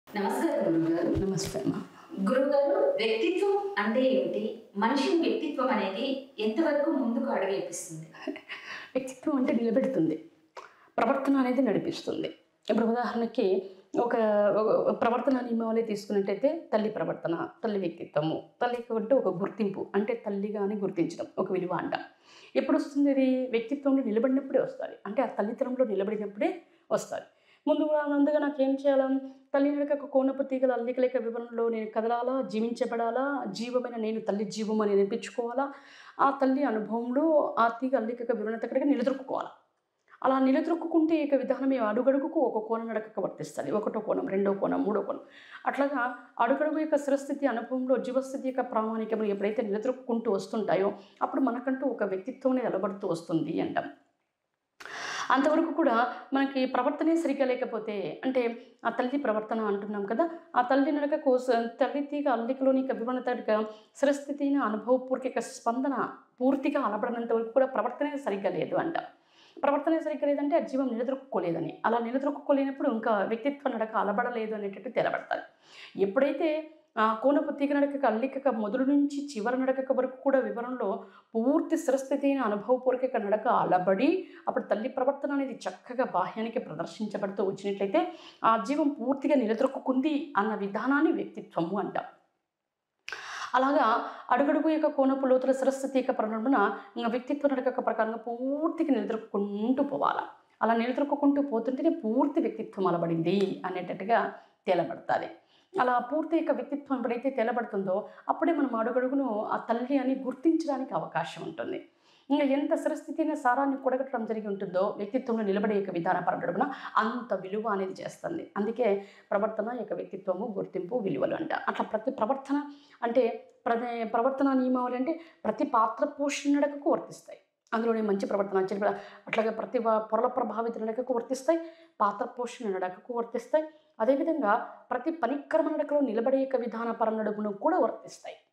నమస్కారం గురుగారు నమస్తే అమ్మా గురుగారు వ్యక్తిత్వం అంటే ఏమిటి మనిషి వ్యక్తిత్వం అనేది ఎంతవరకు ముందుకు అడుగేపిస్తుంది వ్యక్తిత్వం అంటే నిలబెడుతుంది ప్రవర్తన అనేది నడిపిస్తుంది ఇప్పుడు ఉదాహరణకి ఒక ఒక ప్రవర్తన నియమావళి తీసుకున్నట్టయితే తల్లి ప్రవర్తన తల్లి వ్యక్తిత్వము తల్లికి అంటే ఒక గుర్తింపు అంటే తల్లిగానే గుర్తించడం ఒక విలువ అంట ఎప్పుడు వస్తుంది ఇది వ్యక్తిత్వంలో నిలబడినప్పుడే వస్తుంది అంటే ఆ తల్లితనంలో నిలబడినప్పుడే వస్తుంది ముందుగా ముందుగా నాకు ఏం చేయాలా తల్లి నడక కోనపు తీగల అల్లికలేక వివరణలో నేను కదలాలా జీవించబడాలా జీవమైన నేను తల్లి జీవం అని నినిపించుకోవాలా ఆ తల్లి అనుభవంలో ఆ తీగ అల్లిక వివరణ దగ్గరగా నిలదొక్కుకోవాలి అలా నిలదొక్కుంటే ఇక విధానం ఏ అడుగడుగుకు ఒక కోణం నడకక వర్తిస్తుంది ఒకటో కోణం రెండో కోణం మూడో కోణం అట్లాగా అడుగడుగు యొక్క స్థిరస్థితి అనుభవంలో జీవస్థితి యొక్క ప్రామాణికములు ఎప్పుడైతే నిలదొక్కుంటూ వస్తుంటాయో అప్పుడు మనకంటూ ఒక వ్యక్తిత్వం నిలబడుతూ వస్తుంది అంటాం అంతవరకు కూడా మనకి ప్రవర్తనే సరిగ్గా లేకపోతే అంటే ఆ తల్లి ప్రవర్తన అంటున్నాం కదా ఆ తల్లి నడకకు స- తల్లి తీగ అల్లికలోని వివరణ తడక స్థిరస్థితిని అనుభవపూర్వక స్పందన పూర్తిగా అలబడినంత వరకు కూడా ప్రవర్తనే సరిగ్గా లేదు అంట ప్రవర్తన సరిగ్గా లేదంటే ఆ జీవం నిలదొక్కుకోలేదని అలా నిలదొక్కుకోలేనప్పుడు ఇంకా వ్యక్తిత్వ నడక అలబడలేదు అనేటట్టు తెలబడతారు ఎప్పుడైతే ఆ కోనపు తీగ నడక అల్లిక మొదలు నుంచి చివరి నడక వరకు కూడా వివరణలో పూర్తి స్థిరస్థితి అయిన అనుభవపూర్వక నడక అలబడి అప్పుడు తల్లి ప్రవర్తన అనేది చక్కగా బాహ్యానికి ప్రదర్శించబడుతూ వచ్చినట్లయితే ఆ జీవం పూర్తిగా నిలదొక్కుంది అన్న విధానాన్ని వ్యక్తిత్వము అంటాం అలాగా అడుగడుగు యొక్క కోనపు లోతుల సరస్వతి యొక్క ప్రణమున ఇంకా వ్యక్తిత్వ నడక యొక్క ప్రకారంగా పూర్తిగా నిలదొక్కుంటూ పోవాలి అలా నిలదొక్కుంటూ పోతుంటేనే పూర్తి వ్యక్తిత్వం అలబడింది అనేటట్టుగా తేలబడుతుంది అలా పూర్తి యొక్క వ్యక్తిత్వం ఎప్పుడైతే తేలబడుతుందో అప్పుడే మనం అడుగడుగును ఆ తల్లి అని గుర్తించడానికి అవకాశం ఉంటుంది ఇంకా ఎంత సరస్థితిన సారాన్ని కూడగట్టడం జరిగి ఉంటుందో వ్యక్తిత్వంలో నిలబడే యొక్క విధాన పరగడుగున అంత విలువ అనేది చేస్తుంది అందుకే ప్రవర్తన యొక్క వ్యక్తిత్వము గుర్తింపు విలువలు అంట అట్లా ప్రతి ప్రవర్తన అంటే ప్రతి ప్రవర్తన నియమావళి అంటే ప్రతి పాత్ర పోషణ నడకకు వర్తిస్తాయి అందులోనే మంచి ప్రవర్తన చెడు ప్ర- అట్లాగే ప్రతి వ- పొరల ప్రభావిత నడకకు వర్తిస్తాయి పాత్ర పోషణ నడకకు వర్తిస్తాయి అదేవిధంగా ప్రతి పనిక్రమ నడకలో నిలబడే యొక్క విధాన పర నడుమును కూడా వర్తిస్తాయి